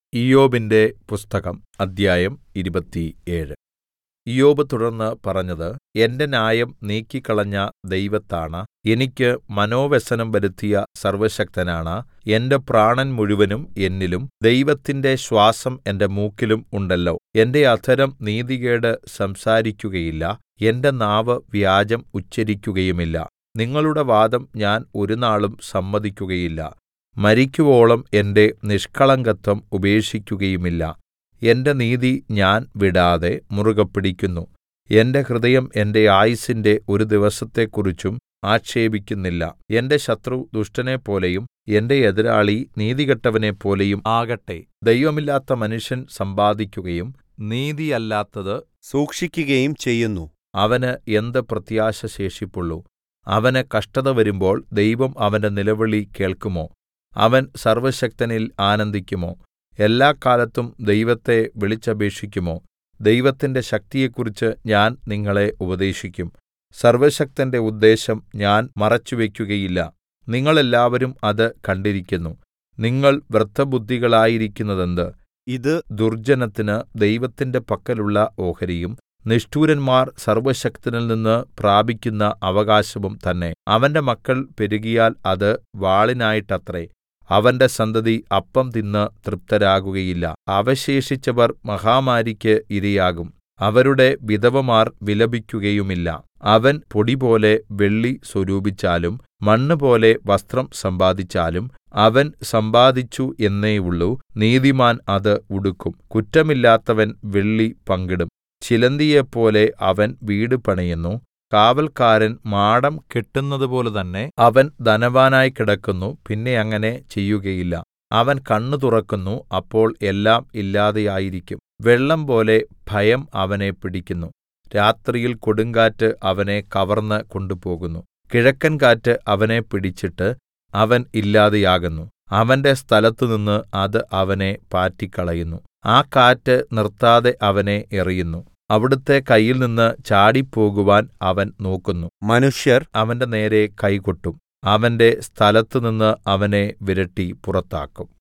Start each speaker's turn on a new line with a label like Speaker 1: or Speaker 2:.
Speaker 1: ഇയ്യോബിന്റെ പുസ്തകം അദ്ധ്യായം ഇരുപത്തിയേഴ് ഇയ്യോബ് തുടർന്ന് പറഞ്ഞത് എന്റെ ന്യായം നീക്കിക്കളഞ്ഞ ദൈവത്താണ എനിക്ക് മനോവ്യസനം വരുത്തിയ സർവ്വശക്തനാണ എന്റെ പ്രാണൻ മുഴുവനും എന്നിലും ദൈവത്തിന്റെ ശ്വാസം എന്റെ മൂക്കിലും ഉണ്ടല്ലോ എന്റെ അധരം നീതികേട് സംസാരിക്കുകയില്ല എന്റെ നാവ് വ്യാജം ഉച്ചരിക്കുകയുമില്ല നിങ്ങളുടെ വാദം ഞാൻ ഒരുനാളും സമ്മതിക്കുകയില്ല മരിക്കുവോളം എന്റെ നിഷ്കളങ്കത്വം ഉപേക്ഷിക്കുകയുമില്ല എന്റെ നീതി ഞാൻ വിടാതെ മുറുകെ പിടിക്കുന്നു എന്റെ ഹൃദയം എന്റെ ആയുസ്സിന്റെ ഒരു ദിവസത്തെക്കുറിച്ചും ആക്ഷേപിക്കുന്നില്ല എന്റെ ശത്രു ദുഷ്ടനെപ്പോലെയും എന്റെ എതിരാളി നീതികെട്ടവനെപ്പോലെയും ആകട്ടെ ദൈവമില്ലാത്ത മനുഷ്യൻ സമ്പാദിക്കുകയും നീതിയല്ലാത്തത്
Speaker 2: സൂക്ഷിക്കുകയും ചെയ്യുന്നു
Speaker 1: അവന് എന്ത് പ്രത്യാശ ശേഷിപ്പുള്ളു അവന് കഷ്ടത വരുമ്പോൾ ദൈവം അവന്റെ നിലവിളി കേൾക്കുമോ അവൻ സർവ്വശക്തനിൽ ആനന്ദിക്കുമോ എല്ലാക്കാലത്തും ദൈവത്തെ വിളിച്ചപേക്ഷിക്കുമോ ദൈവത്തിന്റെ ശക്തിയെക്കുറിച്ച് ഞാൻ നിങ്ങളെ ഉപദേശിക്കും സർവ്വശക്തന്റെ ഉദ്ദേശ്യം ഞാൻ മറച്ചുവെക്കുകയില്ല നിങ്ങളെല്ലാവരും അത് കണ്ടിരിക്കുന്നു നിങ്ങൾ വൃദ്ധബുദ്ധികളായിരിക്കുന്നതെന്ത്
Speaker 2: ഇത്
Speaker 1: ദുർജ്ജനത്തിന് ദൈവത്തിന്റെ പക്കലുള്ള ഓഹരിയും നിഷ്ഠൂരന്മാർ സർവ്വശക്തനിൽനിന്ന് പ്രാപിക്കുന്ന അവകാശവും തന്നെ അവന്റെ മക്കൾ പെരുകിയാൽ അത് വാളിനായിട്ടത്രേ അവന്റെ സന്തതി അപ്പം തിന്ന് തൃപ്തരാകുകയില്ല അവശേഷിച്ചവർ മഹാമാരിക്ക് ഇരയാകും അവരുടെ വിധവമാർ വിലപിക്കുകയുമില്ല അവൻ പൊടിപോലെ വെള്ളി സ്വരൂപിച്ചാലും മണ്ണുപോലെ വസ്ത്രം സമ്പാദിച്ചാലും അവൻ സമ്പാദിച്ചു എന്നേയുള്ളു നീതിമാൻ അത് ഉടുക്കും കുറ്റമില്ലാത്തവൻ വെള്ളി പങ്കിടും ചിലന്തിയെപ്പോലെ അവൻ വീട് പണിയുന്നു കാവൽക്കാരൻ മാടം കെട്ടുന്നതുപോലെ തന്നെ അവൻ ധനവാനായി കിടക്കുന്നു പിന്നെ അങ്ങനെ ചെയ്യുകയില്ല അവൻ കണ്ണ് തുറക്കുന്നു അപ്പോൾ എല്ലാം ഇല്ലാതെയായിരിക്കും വെള്ളം പോലെ ഭയം അവനെ പിടിക്കുന്നു രാത്രിയിൽ കൊടുങ്കാറ്റ് അവനെ കവർന്ന് കൊണ്ടുപോകുന്നു കിഴക്കൻ കാറ്റ് അവനെ പിടിച്ചിട്ട് അവൻ ഇല്ലാതെയാകുന്നു അവന്റെ സ്ഥലത്തുനിന്ന് അത് അവനെ പാറ്റിക്കളയുന്നു ആ കാറ്റ് നിർത്താതെ അവനെ എറിയുന്നു അവിടുത്തെ കയ്യിൽനിന്ന് ചാടിപ്പോകുവാൻ അവൻ നോക്കുന്നു
Speaker 2: മനുഷ്യർ
Speaker 1: അവന്റെ നേരെ കൈകൊട്ടും അവന്റെ സ്ഥലത്തുനിന്ന് അവനെ വിരട്ടി പുറത്താക്കും